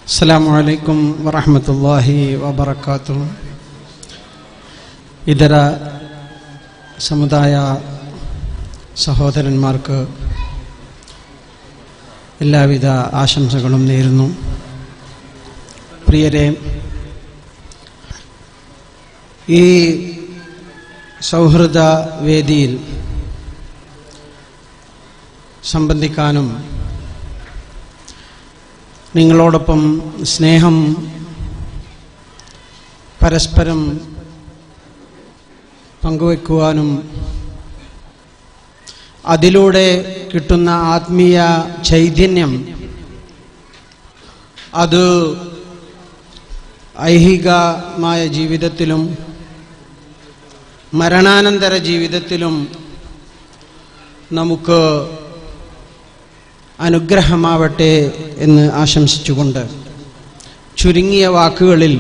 അസ്സാം വലൈക്കും വറഹമത്തല്ലാഹി വബർക്കാത്തു ഇതര സമുദായ സഹോദരന്മാർക്ക് എല്ലാവിധ ആശംസകളും നേരുന്നു പ്രിയരെ ഈ സൗഹൃദ വേദിയിൽ സംബന്ധിക്കാനും നിങ്ങളോടൊപ്പം സ്നേഹം പരസ്പരം പങ്കുവെക്കുവാനും അതിലൂടെ കിട്ടുന്ന ആത്മീയ ചൈതന്യം അത് ഐഹികമായ ജീവിതത്തിലും മരണാനന്തര ജീവിതത്തിലും നമുക്ക് അനുഗ്രഹമാവട്ടെ എന്ന് ആശംസിച്ചുകൊണ്ട് ചുരുങ്ങിയ വാക്കുകളിൽ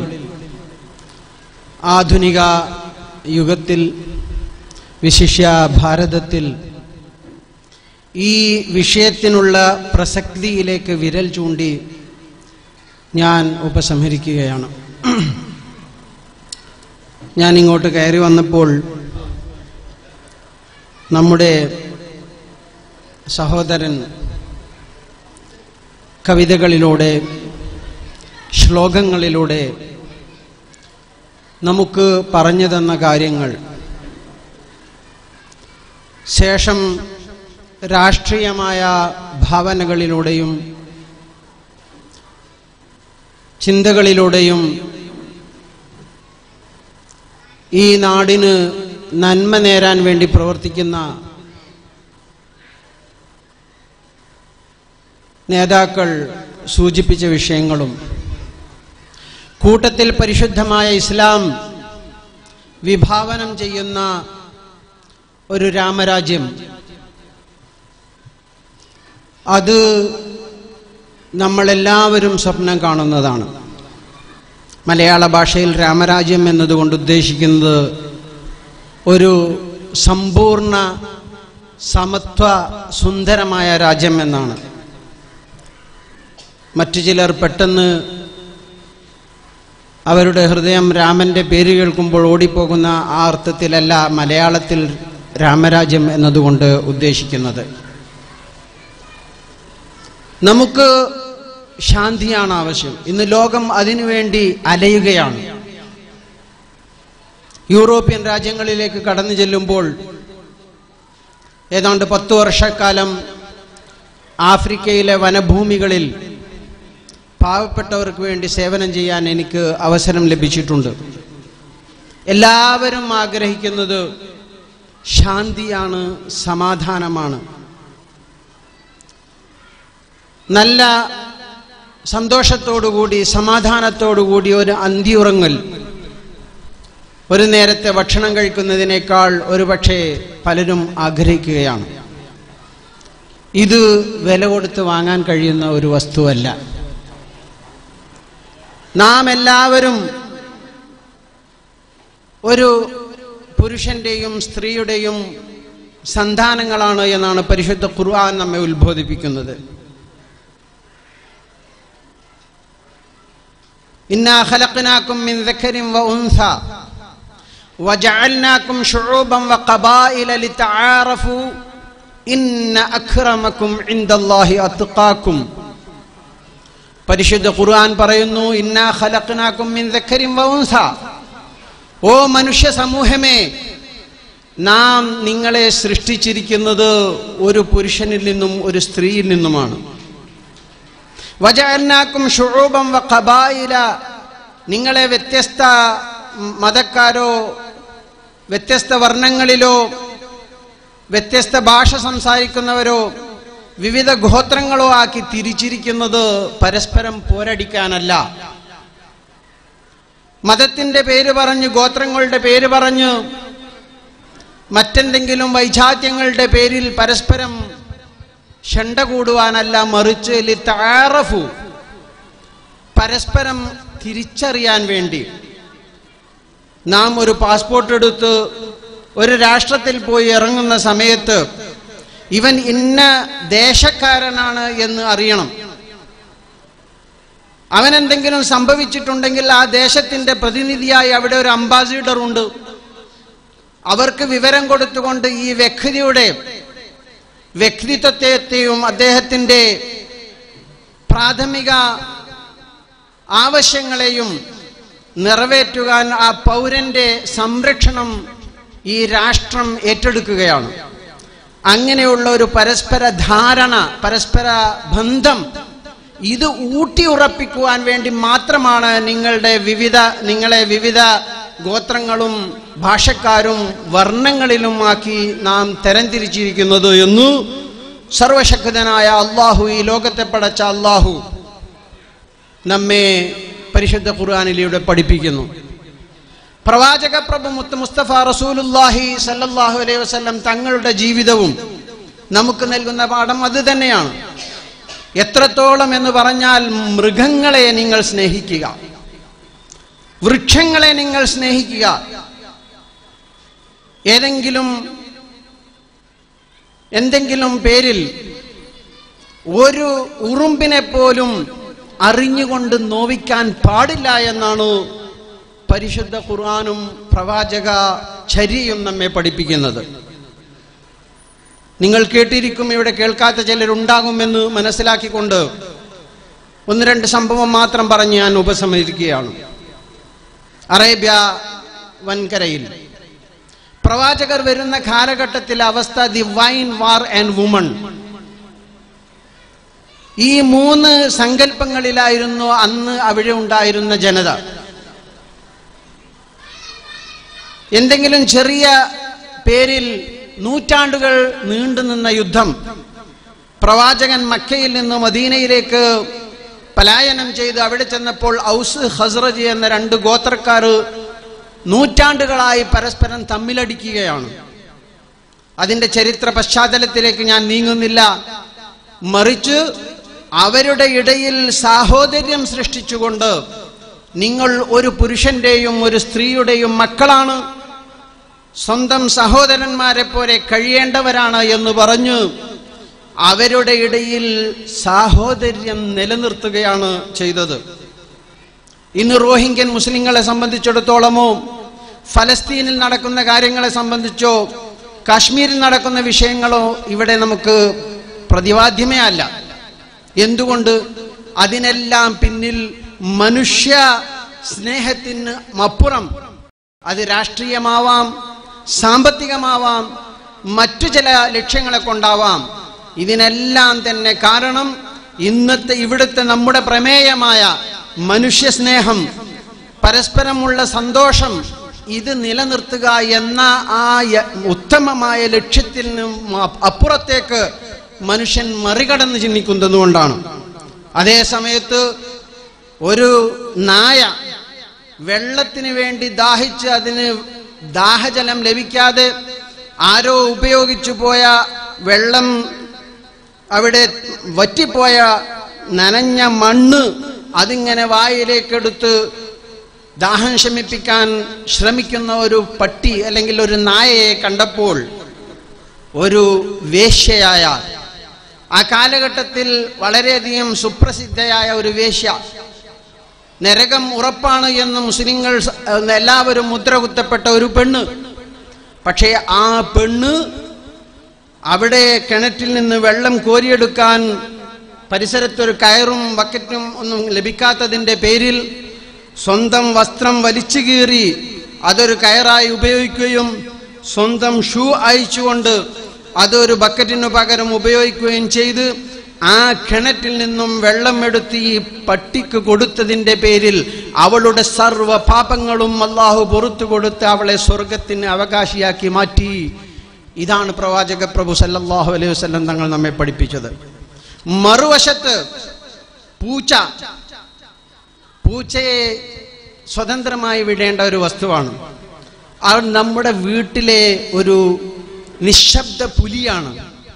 ആധുനിക യുഗത്തിൽ വിശിഷ്യ ഭാരതത്തിൽ ഈ വിഷയത്തിനുള്ള പ്രസക്തിയിലേക്ക് വിരൽ ചൂണ്ടി ഞാൻ ഉപസംഹരിക്കുകയാണ് ഞാൻ ഇങ്ങോട്ട് കയറി വന്നപ്പോൾ നമ്മുടെ സഹോദരൻ കവിതകളിലൂടെ ശ്ലോകങ്ങളിലൂടെ നമുക്ക് പറഞ്ഞു തന്ന കാര്യങ്ങൾ ശേഷം രാഷ്ട്രീയമായ ഭാവനകളിലൂടെയും ചിന്തകളിലൂടെയും ഈ നാടിന് നന്മ നേരാൻ വേണ്ടി പ്രവർത്തിക്കുന്ന നേതാക്കൾ സൂചിപ്പിച്ച വിഷയങ്ങളും കൂട്ടത്തിൽ പരിശുദ്ധമായ ഇസ്ലാം വിഭാവനം ചെയ്യുന്ന ഒരു രാമരാജ്യം അത് നമ്മളെല്ലാവരും സ്വപ്നം കാണുന്നതാണ് മലയാള ഭാഷയിൽ രാമരാജ്യം എന്നതുകൊണ്ട് ഉദ്ദേശിക്കുന്നത് ഒരു സമ്പൂർണ്ണ സമത്വ സുന്ദരമായ രാജ്യം എന്നാണ് മറ്റു ചിലർ പെട്ടെന്ന് അവരുടെ ഹൃദയം രാമന്റെ പേര് കേൾക്കുമ്പോൾ ഓടിപ്പോകുന്ന ആ അർത്ഥത്തിലല്ല മലയാളത്തിൽ രാമരാജ്യം എന്നതുകൊണ്ട് ഉദ്ദേശിക്കുന്നത് നമുക്ക് ശാന്തിയാണ് ആവശ്യം ഇന്ന് ലോകം അതിനുവേണ്ടി അലയുകയാണ് യൂറോപ്യൻ രാജ്യങ്ങളിലേക്ക് കടന്നു ചെല്ലുമ്പോൾ ഏതാണ്ട് പത്തു വർഷക്കാലം ആഫ്രിക്കയിലെ വനഭൂമികളിൽ പാവപ്പെട്ടവർക്ക് വേണ്ടി സേവനം ചെയ്യാൻ എനിക്ക് അവസരം ലഭിച്ചിട്ടുണ്ട് എല്ലാവരും ആഗ്രഹിക്കുന്നത് ശാന്തിയാണ് സമാധാനമാണ് നല്ല സന്തോഷത്തോടുകൂടി സമാധാനത്തോടുകൂടി ഒരു അന്തിയുറങ്ങൽ ഒരു നേരത്തെ ഭക്ഷണം കഴിക്കുന്നതിനേക്കാൾ ഒരുപക്ഷെ പലരും ആഗ്രഹിക്കുകയാണ് ഇത് വില കൊടുത്ത് വാങ്ങാൻ കഴിയുന്ന ഒരു വസ്തുവല്ല നാം എല്ലാവരും ഒരു പുരുഷന്റെയും സ്ത്രീയുടെയും സന്താനങ്ങളാണ് എന്നാണ് പരിശുദ്ധ ഖുർആൻ നമ്മെ ഉത്ബോധിപ്പിക്കുന്നത് ഇന്നാ ഖലഖനാകും മിൻ ദക്കരിൻ വ ഉൻസ വജഅൽനാകും ശുഊബൻ വ ഖബായില ലിതആറഫു ഇന്ന അക്രമക്കും ഇൻദല്ലാഹി അത്ഖാക്കും പരിശുദ്ധ ഖുർആൻ പറയുന്നു ഇന്നാ ഖലഖനാകും മിൻ ദക്കരിൻ വ ഉൻസ ഓ മനുഷ്യ സമൂഹമേ നാം നിങ്ങളെ സൃഷ്ടിച്ചിരിക്കുന്നത് ഒരു പുരുഷനിൽ നിന്നും ഒരു സ്ത്രീയിൽ നിന്നുമാണ് വജഅൽനാകും ശുഊബൻ വ ഖബായില നിങ്ങളെ വ്യത്യസ്ത മതക്കാരോ വ്യത്യസ്ത വർണ്ണങ്ങളിലോ വ്യത്യസ്ത ഭാഷ സംസാരിക്കുന്നവരോ വിവിധ ഗോത്രങ്ങളോ ആക്കി തിരിച്ചിരിക്കുന്നത് പരസ്പരം പോരടിക്കാനല്ല മതത്തിന്റെ പേര് പറഞ്ഞ് ഗോത്രങ്ങളുടെ പേര് പറഞ്ഞ് മറ്റെന്തെങ്കിലും വൈജാത്യങ്ങളുടെ പേരിൽ പരസ്പരം ഷണ്ട കൂടുവാനല്ല മറിച്ച് ലിത്താറഫു പരസ്പരം തിരിച്ചറിയാൻ വേണ്ടി നാം ഒരു പാസ്പോർട്ട് എടുത്ത് ഒരു രാഷ്ട്രത്തിൽ പോയി ഇറങ്ങുന്ന സമയത്ത് ഇവൻ ഇന്ന ദേശക്കാരനാണ് എന്ന് അറിയണം അവനെന്തെങ്കിലും സംഭവിച്ചിട്ടുണ്ടെങ്കിൽ ആ ദേശത്തിന്റെ പ്രതിനിധിയായി അവിടെ ഒരു അംബാസിഡർ ഉണ്ട് അവർക്ക് വിവരം കൊടുത്തുകൊണ്ട് ഈ വ്യക്തിയുടെ വ്യക്തിത്വത്തെയും അദ്ദേഹത്തിൻ്റെ പ്രാഥമിക ആവശ്യങ്ങളെയും നിറവേറ്റുവാൻ ആ പൗരന്റെ സംരക്ഷണം ഈ രാഷ്ട്രം ഏറ്റെടുക്കുകയാണ് അങ്ങനെയുള്ള ഒരു പരസ്പര ധാരണ പരസ്പര ബന്ധം ഇത് ഊട്ടി ഉറപ്പിക്കുവാൻ വേണ്ടി മാത്രമാണ് നിങ്ങളുടെ വിവിധ നിങ്ങളെ വിവിധ ഗോത്രങ്ങളും ഭാഷക്കാരും വർണ്ണങ്ങളിലുമാക്കി നാം തരംതിരിച്ചിരിക്കുന്നത് എന്നു സർവശക്തനായ അള്ളാഹു ഈ ലോകത്തെ പടച്ച അള്ളാഹു നമ്മെ പരിശുദ്ധ ഖുർആാനിലൂടെ പഠിപ്പിക്കുന്നു പ്രവാചക പ്രഭു മുത്ത് മുസ്തഫ റസൂലുല്ലാഹി സല്ലല്ലാഹു അലൈഹി വസല്ലം തങ്ങളുടെ ജീവിതവും നമുക്ക് നൽകുന്ന പാഠം അത് തന്നെയാണ് എത്രത്തോളം എന്ന് പറഞ്ഞാൽ മൃഗങ്ങളെ നിങ്ങൾ സ്നേഹിക്കുക വൃക്ഷങ്ങളെ നിങ്ങൾ സ്നേഹിക്കുക ഏതെങ്കിലും എന്തെങ്കിലും പേരിൽ ഒരു ഉറുമ്പിനെ പോലും അറിഞ്ഞുകൊണ്ട് നോവിക്കാൻ പാടില്ല എന്നാണ് പരിശുദ്ധ ഖുർആാനും പ്രവാചക ചര്യയും നമ്മെ പഠിപ്പിക്കുന്നത് നിങ്ങൾ കേട്ടിരിക്കും ഇവിടെ കേൾക്കാത്ത ചിലരുണ്ടാകുമെന്ന് മനസ്സിലാക്കിക്കൊണ്ട് ഒന്ന് രണ്ട് സംഭവം മാത്രം പറഞ്ഞ് ഞാൻ ഉപസംഹരിക്കുകയാണ് അറേബ്യ വൻകരയിൽ പ്രവാചകർ വരുന്ന കാലഘട്ടത്തിലെ അവസ്ഥ the wine war and woman ഈ മൂന്ന് സങ്കല്പങ്ങളിലായിരുന്നു അന്ന് അവിടെ ഉണ്ടായിരുന്ന ജനത എന്തെങ്കിലും ചെറിയ പേരിൽ നൂറ്റാണ്ടുകൾ നീണ്ടുനിന്ന യുദ്ധം പ്രവാചകൻ മക്കയിൽ നിന്ന് മദീനയിലേക്ക് പലായനം ചെയ്ത് അവിടെ ചെന്നപ്പോൾ ഔസ് ഹസ്രജ് എന്ന രണ്ട് ഗോത്രക്കാർ നൂറ്റാണ്ടുകളായി പരസ്പരം തമ്മിലടിക്കുകയാണ് അതിന്റെ ചരിത്ര പശ്ചാത്തലത്തിലേക്ക് ഞാൻ നീങ്ങുന്നില്ല മറിച്ച് അവരുടെ ഇടയിൽ സാഹോദര്യം സൃഷ്ടിച്ചുകൊണ്ട് നിങ്ങൾ ഒരു പുരുഷന്റെയും ഒരു സ്ത്രീയുടെയും മക്കളാണ് സ്വന്തം സഹോദരന്മാരെ പോലെ കഴിയേണ്ടവരാണ് എന്ന് പറഞ്ഞു അവരുടെ ഇടയിൽ സാഹോദര്യം നിലനിർത്തുകയാണ് ചെയ്തത് ഇന്ന് റോഹിംഗ്യൻ മുസ്ലിങ്ങളെ സംബന്ധിച്ചിടത്തോളമോ ഫലസ്തീനിൽ നടക്കുന്ന കാര്യങ്ങളെ സംബന്ധിച്ചോ കാശ്മീരിൽ നടക്കുന്ന വിഷയങ്ങളോ ഇവിടെ നമുക്ക് പ്രതിവാദ്യമേ അല്ല എന്തുകൊണ്ട് അതിനെല്ലാം പിന്നിൽ മനുഷ്യ സ്നേഹത്തിന് അപ്പുറം അത് രാഷ്ട്രീയമാവാം സാമ്പത്തികമാവാം മറ്റു ചില ലക്ഷ്യങ്ങളെ കൊണ്ടാവാം ഇതിനെല്ലാം തന്നെ കാരണം ഇന്നത്തെ ഇവിടുത്തെ നമ്മുടെ പ്രമേയമായ മനുഷ്യസ്നേഹം പരസ്പരമുള്ള സന്തോഷം ഇത് നിലനിർത്തുക എന്ന ആ യ- ഉത്തമമായ ലക്ഷ്യത്തിൽ നിന്നും അ- അപ്പുറത്തേക്ക് മനുഷ്യൻ മറികടന്ന് ചിന്തിക്കുന്നതുകൊണ്ടാണ് അതേ സമയത്ത് ഒരു നായ വെള്ളത്തിന് വേണ്ടി ദാഹിച്ച് അതിന് ദാഹജലം ലഭിക്കാതെ ആരോ ഉപയോഗിച്ചു പോയ വെള്ളം അവിടെ വറ്റിപ്പോയ നനഞ്ഞ മണ്ണ് അതിങ്ങനെ വായിലേക്കെടുത്ത് ദാഹം ശമിപ്പിക്കാൻ ശ്രമിക്കുന്ന ഒരു പട്ടി അല്ലെങ്കിൽ ഒരു നായയെ കണ്ടപ്പോൾ ഒരു വേശ്യയായ ആ കാലഘട്ടത്തിൽ വളരെയധികം സുപ്രസിദ്ധയായ ഒരു വേശ്യ നരകം ഉറപ്പാണ് എന്ന് മുസ്ലിങ്ങൾ സ- എല്ലാവരും മുദ്ര കുത്തപ്പെട്ട ഒരു പെണ്ണ് പക്ഷേ ആ പെണ്ണ് അവിടെ കിണറ്റിൽ നിന്ന് വെള്ളം കോരിയെടുക്കാൻ പരിസരത്തൊരു കയറും ബക്കറ്റും ഒന്നും ലഭിക്കാത്തതിൻ്റെ പേരിൽ സ്വന്തം വസ്ത്രം വലിച്ചു കീറി അതൊരു കയറായി ഉപയോഗിക്കുകയും സ്വന്തം ഷൂ അയച്ചുകൊണ്ട് അതൊരു ബക്കറ്റിനു പകരം ഉപയോഗിക്കുകയും ചെയ്ത് ആ കിണറ്റിൽ നിന്നും വെള്ളം എടുത്ത് ഈ പട്ടിക്ക് കൊടുത്തതിൻ്റെ പേരിൽ അവളുടെ സർവ്വ പാപങ്ങളും അള്ളാഹു പുറത്തു കൊടുത്ത് അവളെ സ്വർഗത്തിന് അവകാശിയാക്കി മാറ്റി ഇതാണ് പ്രവാചക പ്രഭു സല്ലല്ലാഹു അലൈഹി വസല്ലം തങ്ങൾ നമ്മെ പഠിപ്പിച്ചത് മറുവശത്ത് പൂച്ച പൂച്ചയെ സ്വതന്ത്രമായി വിടേണ്ട ഒരു വസ്തുവാണ് അത് നമ്മുടെ വീട്ടിലെ ഒരു നിശബ്ദ പുലിയാണ്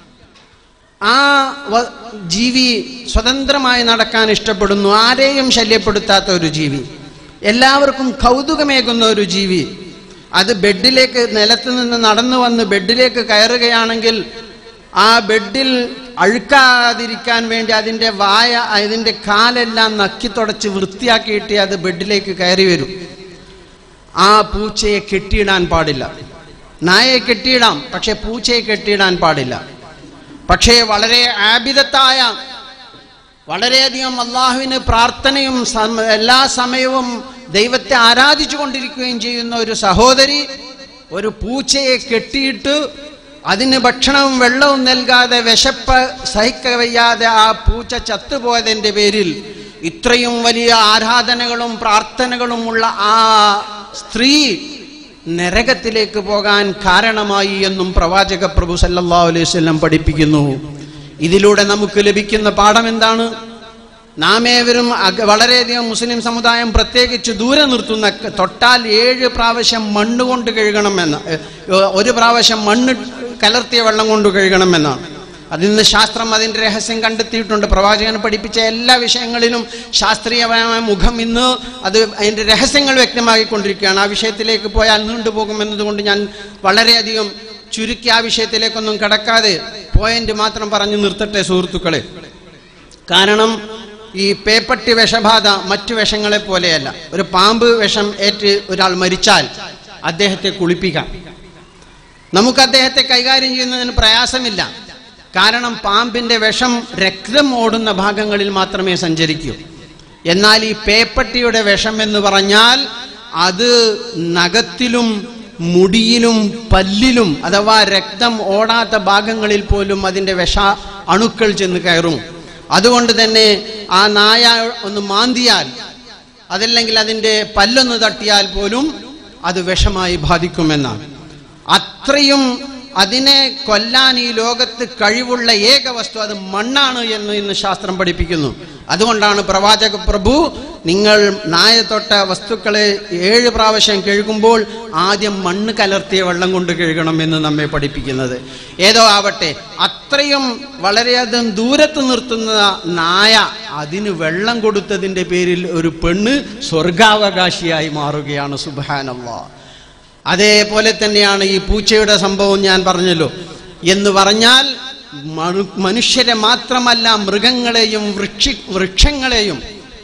ആ വ- ജീവി സ്വതന്ത്രമായി നടക്കാൻ ഇഷ്ടപ്പെടുന്നു ആരെയും ശല്യപ്പെടുത്താത്ത ഒരു ജീവി എല്ലാവർക്കും കൗതുകമേകുന്ന ഒരു ജീവി അത് ബെഡിലേക്ക് നിലത്ത് നിന്ന് നടന്നു വന്ന് ബെഡിലേക്ക് കയറുകയാണെങ്കിൽ ആ ബെഡിൽ അഴുക്കാതിരിക്കാൻ വേണ്ടി അതിൻ്റെ വായ അതിൻ്റെ കാലെല്ലാം നക്കി തുടച്ച് വൃത്തിയാക്കിയിട്ട് അത് ബെഡിലേക്ക് കയറി വരും ആ പൂച്ചയെ കെട്ടിയിടാൻ പാടില്ല നായയെ കെട്ടിയിടാം പക്ഷെ പൂച്ചയെ കെട്ടിയിടാൻ പാടില്ല പക്ഷേ വളരെ ആബിദത്തായ വളരെയധികം അള്ളാഹുവിന് പ്രാർത്ഥനയും സമ- എല്ലാ സമയവും ദൈവത്തെ ആരാധിച്ചു കൊണ്ടിരിക്കുകയും ചെയ്യുന്ന ഒരു സഹോദരി ഒരു പൂച്ചയെ കെട്ടിയിട്ട് അതിന് ഭക്ഷണവും വെള്ളവും നൽകാതെ വിശപ്പ് സഹിക്കവയ്യാതെ ആ പൂച്ച ചത്തുപോയതിൻ്റെ പേരിൽ ഇത്രയും വലിയ ആരാധനകളും പ്രാർത്ഥനകളുമുള്ള ആ സ്ത്രീ നരകത്തിലേക്ക് പോകാൻ കാരണമായി എന്നും പ്രവാചക പ്രഭു സല്ലല്ലാഹു അലൈഹി വസല്ലം പഠിപ്പിക്കുന്നു ഇതിലൂടെ നമുക്ക് ലഭിക്കുന്ന പാഠം എന്താണ് നാം ഏവരും അക- വളരെയധികം മുസ്ലിം സമുദായം പ്രത്യേകിച്ച് ദൂരെ നിർത്തുന്ന ക- തൊട്ടാൽ ഏഴ് പ്രാവശ്യം മണ്ണ് കൊണ്ട് കഴുകണമെന്ന് ഏ, ഒരു പ്രാവശ്യം മണ്ണ് കലർത്തിയ വെള്ളം കൊണ്ട് കഴുകണമെന്നാണ് അതിൽ നിന്ന് ശാസ്ത്രം അതിൻ്റെ രഹസ്യം കണ്ടെത്തിയിട്ടുണ്ട് പ്രവാചകൻ പഠിപ്പിച്ച എല്ലാ വിഷയങ്ങളിലും ശാസ്ത്രീയമായ മുഖം ഇന്ന് അത് അതിൻ്റെ രഹസ്യങ്ങൾ വ്യക്തമാക്കിക്കൊണ്ടിരിക്കുകയാണ് ആ വിഷയത്തിലേക്ക് പോയാൽ നീണ്ടുപോകും എന്നതുകൊണ്ട് ഞാൻ വളരെയധികം ചുരുക്കി ആ വിഷയത്തിലേക്കൊന്നും കടക്കാതെ പോയിന്റ് മാത്രം പറഞ്ഞു നിർത്തട്ടെ സുഹൃത്തുക്കളെ കാരണം ഈ പേപ്പട്ടി വിഷബാധ മറ്റു വിഷങ്ങളെ പോലെയല്ല ഒരു പാമ്പ് വിഷം ഏറ്റ് ഒരാൾ മരിച്ചാൽ അദ്ദേഹത്തെ കുളിപ്പിക്കാം നമുക്ക് അദ്ദേഹത്തെ കൈകാര്യം ചെയ്യുന്നതിന് പ്രയാസമില്ല കാരണം പാമ്പിന്റെ വിഷം രക്തം ഓടുന്ന ഭാഗങ്ങളിൽ മാത്രമേ സഞ്ചരിക്കൂ എന്നാൽ ഈ പേപ്പട്ടിയുടെ വിഷം എന്ന് പറഞ്ഞാൽ അത് നഖത്തിലും മുടിയിലും പല്ലിലും അഥവാ രക്തം ഓടാത്ത ഭാഗങ്ങളിൽ പോലും അതിൻ്റെ വിഷ അണുക്കൾ ചെന്ന് കയറും അതുകൊണ്ട് തന്നെ ആ നായ ഒന്ന് മാന്തിയാൽ അതല്ലെങ്കിൽ അതിൻ്റെ പല്ലൊന്ന് തട്ടിയാൽ പോലും അത് വിഷമായി ബാധിക്കുമെന്നാണ് അത്രയും അതിനെ കൊല്ലാൻ ഈ ലോകത്ത് കഴിവുള്ള ഏക വസ്തു അത് മണ്ണാണ് എന്ന് ഇന്ന് ശാസ്ത്രം പഠിപ്പിക്കുന്നു അതുകൊണ്ടാണ് പ്രവാചക പ്രഭു നിങ്ങൾ നായ തൊട്ട വസ്തുക്കളെ ഏഴ് പ്രാവശ്യം കഴുകുമ്പോൾ ആദ്യം മണ്ണ് കലർത്തിയ വെള്ളം കൊണ്ട് കഴുകണം എന്ന് നമ്മെ പഠിപ്പിക്കുന്നത് ഏതോ ആവട്ടെ അത്രയും വളരെയധികം ദൂരത്ത് നിർത്തുന്ന നായ അതിന് വെള്ളം കൊടുത്തതിൻ്റെ പേരിൽ ഒരു പെണ്ണ് സ്വർഗാവകാശിയായി മാറുകയാണ് സുബാനല്ലാ അതേപോലെ തന്നെയാണ് ഈ പൂച്ചയുടെ സംഭവം ഞാൻ പറഞ്ഞല്ലോ എന്ന് പറഞ്ഞാൽ മണു- മനുഷ്യരെ മാത്രമല്ല മൃഗങ്ങളെയും വൃക്ഷി വൃക്ഷങ്ങളെയും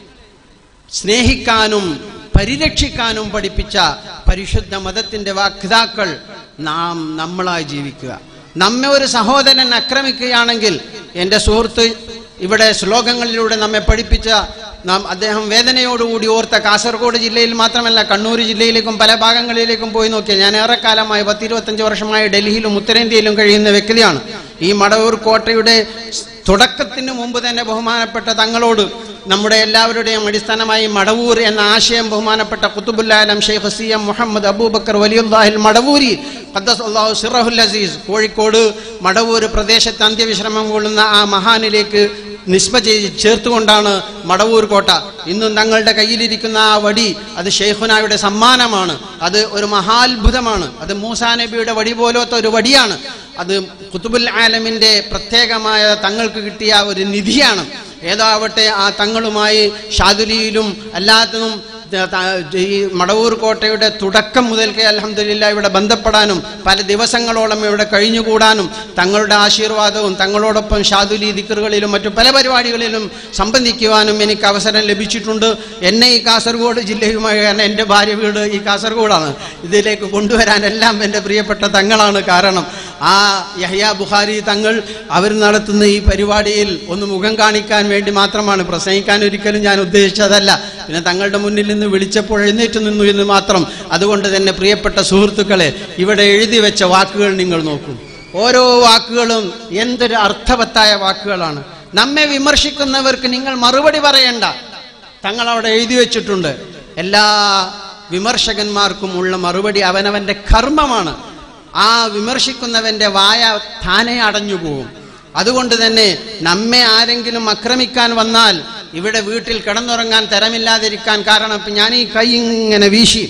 സ്നേഹിക്കാനും പരിരക്ഷിക്കാനും പഠിപ്പിച്ച പരിശുദ്ധ മതത്തിന്റെ വാക്താക്കൾ നാം നമ്മളായി ജീവിക്കുക നമ്മെ ഒരു സഹോദരൻ ആക്രമിക്കുകയാണെങ്കിൽ എൻ്റെ സുഹൃത്ത് ഇവിടെ ശ്ലോകങ്ങളിലൂടെ നമ്മെ പഠിപ്പിച്ച നാം അദ്ദേഹം വേദനയോടുകൂടി ഓർത്ത കാസർഗോഡ് ജില്ലയിൽ മാത്രമല്ല കണ്ണൂർ ജില്ലയിലേക്കും പല ഭാഗങ്ങളിലേക്കും പോയി നോക്കിയാൽ ഞാൻ ഏറെക്കാലമായി പത്തിരുപത്തഞ്ച് വർഷമായി ഡൽഹിയിലും ഉത്തരേന്ത്യയിലും കഴിയുന്ന വ്യക്തിയാണ് ഈ മടവൂർ കോട്ടയുടെ തുടക്കത്തിന് മുമ്പ് തന്നെ ബഹുമാനപ്പെട്ട തങ്ങളോട് നമ്മുടെ എല്ലാവരുടെയും അടിസ്ഥാനമായി മടവൂർ എന്ന ആശയം ബഹുമാനപ്പെട്ട കുത്തുബുല്ലാലം ഷെയ്ഖ് സി എം മുഹമ്മദ് അബൂബക്കർ വലിയുല്ലാഹിൽ മടവൂരി ഖദ്ദസ് അള്ളാഹു സിറഹുൽ അസീസ് കോഴിക്കോട് മടവൂർ പ്രദേശത്ത് അന്ത്യവിശ്രമം കൊള്ളുന്ന ആ മഹാനിലേക്ക് നിസ്ബ ചെയ്ത് ചേർത്തുകൊണ്ടാണ് മടവൂർ കോട്ട ഇന്നും തങ്ങളുടെ കയ്യിലിരിക്കുന്ന ആ വടി അത് ഷെയ്ഖുനായുടെ സമ്മാനമാണ് അത് ഒരു മഹാത്ഭുതമാണ് അത് മൂസാ നബിയുടെ വടി പോലത്തെ ഒരു വടിയാണ് അത് കുത്തുബുൽ ആലമിന്റെ പ്രത്യേകമായ തങ്ങൾക്ക് കിട്ടിയ ഒരു നിധിയാണ് ഏതാവട്ടെ ആ തങ്ങളുമായി ഷാദുലിയിലും അല്ലാത്തതും ത- ത- ഈ മടവൂർ കോട്ടയുടെ തുടക്കം മുതൽക്കേ അലഹമില്ല ഇവിടെ ബന്ധപ്പെടാനും പല ദിവസങ്ങളോളം ഇവിടെ കഴിഞ്ഞുകൂടാനും തങ്ങളുടെ ആശീർവാദവും തങ്ങളോടൊപ്പം ഷാദുലി ദിക്കറുകളിലും മറ്റു പല പരിപാടികളിലും സംബന്ധിക്കുവാനും എനിക്ക് അവസരം ലഭിച്ചിട്ടുണ്ട് എന്നെ ഈ കാസർഗോഡ് ജില്ലയുമായി കാരണം എൻ്റെ ഭാര്യ വീട് ഈ കാസർഗോഡാണ് ഇതിലേക്ക് കൊണ്ടുവരാനെല്ലാം എൻ്റെ പ്രിയപ്പെട്ട തങ്ങളാണ് കാരണം ആ യഹ്യ ബുഖാരി തങ്ങൾ അവർ നടത്തുന്ന ഈ പരിപാടിയിൽ ഒന്ന് മുഖം കാണിക്കാൻ വേണ്ടി മാത്രമാണ് പ്രസംഗിക്കാൻ ഒരിക്കലും ഞാൻ ഉദ്ദേശിച്ചതല്ല പിന്നെ തങ്ങളുടെ മുന്നിൽ നിന്ന് വിളിച്ചപ്പോൾ എഴുന്നേറ്റ് നിന്നു എന്ന് മാത്രം അതുകൊണ്ട് തന്നെ പ്രിയപ്പെട്ട സുഹൃത്തുക്കളെ ഇവിടെ എഴുതി വെച്ച വാക്കുകൾ നിങ്ങൾ നോക്കൂ ഓരോ വാക്കുകളും എന്തൊരു അർത്ഥവത്തായ വാക്കുകളാണ് നമ്മെ വിമർശിക്കുന്നവർക്ക് നിങ്ങൾ മറുപടി പറയണ്ട തങ്ങൾ അവിടെ എഴുതി വെച്ചിട്ടുണ്ട് എല്ലാ വിമർശകന്മാർക്കും ഉള്ള മറുപടി അവനവന്റെ കർമ്മമാണ് ആ വിമർശിക്കുന്നവന്റെ വായ താനെ അടഞ്ഞു പോകും അതുകൊണ്ട് തന്നെ നമ്മെ ആരെങ്കിലും ആക്രമിക്കാൻ വന്നാൽ ഇവിടെ വീട്ടിൽ കിടന്നുറങ്ങാൻ തരമില്ലാതിരിക്കാൻ കാരണം ഇപ്പം ഞാൻ ഈ കൈ ഇങ്ങനെ വീശി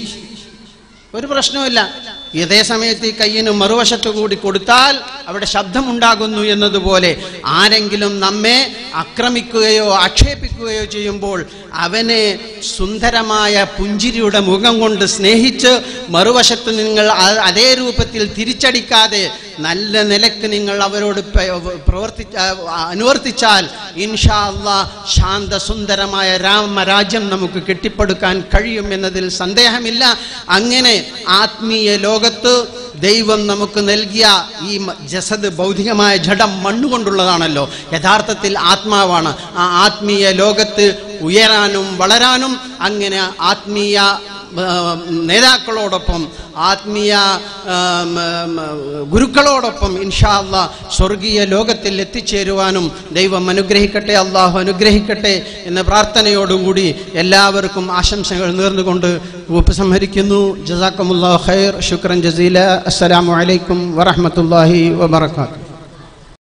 ഒരു പ്രശ്നവുമില്ല ഇതേ സമയത്ത് ഈ കയ്യിന് മറുവശത്തു കൂടി കൊടുത്താൽ അവിടെ ശബ്ദമുണ്ടാകുന്നു എന്നതുപോലെ ആരെങ്കിലും നമ്മെ ആക്രമിക്കുകയോ ആക്ഷേപിക്കുകയോ ചെയ്യുമ്പോൾ അവനെ സുന്ദരമായ പുഞ്ചിരിയുടെ മുഖം കൊണ്ട് സ്നേഹിച്ച് മറുവശത്ത് നിങ്ങൾ അ- അതേ രൂപത്തിൽ തിരിച്ചടിക്കാതെ നല്ല നിലക്ക് നിങ്ങൾ അവരോട് പ- പ്രവർത്തി ആ, അനുവർത്തിച്ചാൽ ഇൻഷാ അള്ളാ ശാന്തസുന്ദരമായ രാമരാജ്യം നമുക്ക് കെട്ടിപ്പടുക്കാൻ കഴിയും എന്നതിൽ സന്ദേഹമില്ല അങ്ങനെ ആത്മീയ ലോകത്ത് ദൈവം നമുക്ക് നൽകിയ ഈ മ- ജസദ് ഭൗതികമായ ജഡം മണ്ണുകൊണ്ടുള്ളതാണല്ലോ യഥാർത്ഥത്തിൽ ആത്മാവാണ് ആ ആത്മീയ ലോകത്ത് ഉയരാനും വളരാനും അങ്ങനെ ആത്മീയ ആ, നേതാക്കളോടൊപ്പം ആത്മീയ ആ, മ, മ, ഗുരുക്കളോടൊപ്പം ഇൻഷാ അള്ളാ സ്വർഗീയ ലോകത്തിൽ എത്തിച്ചേരുവാനും ദൈവം അനുഗ്രഹിക്കട്ടെ അള്ളാഹു അനുഗ്രഹിക്കട്ടെ എന്ന പ്രാർത്ഥനയോടുകൂടി എല്ലാവർക്കും ആശംസകൾ നേർന്നുകൊണ്ട് ഉപസംഹരിക്കുന്നു ജസാക്കമുല്ലാ ഖൈർ ശുക്രൻ ജസീല അസ്സലാമു അലൈക്കും വറഹ്മത്തുള്ളാഹി വബറകാതുഹു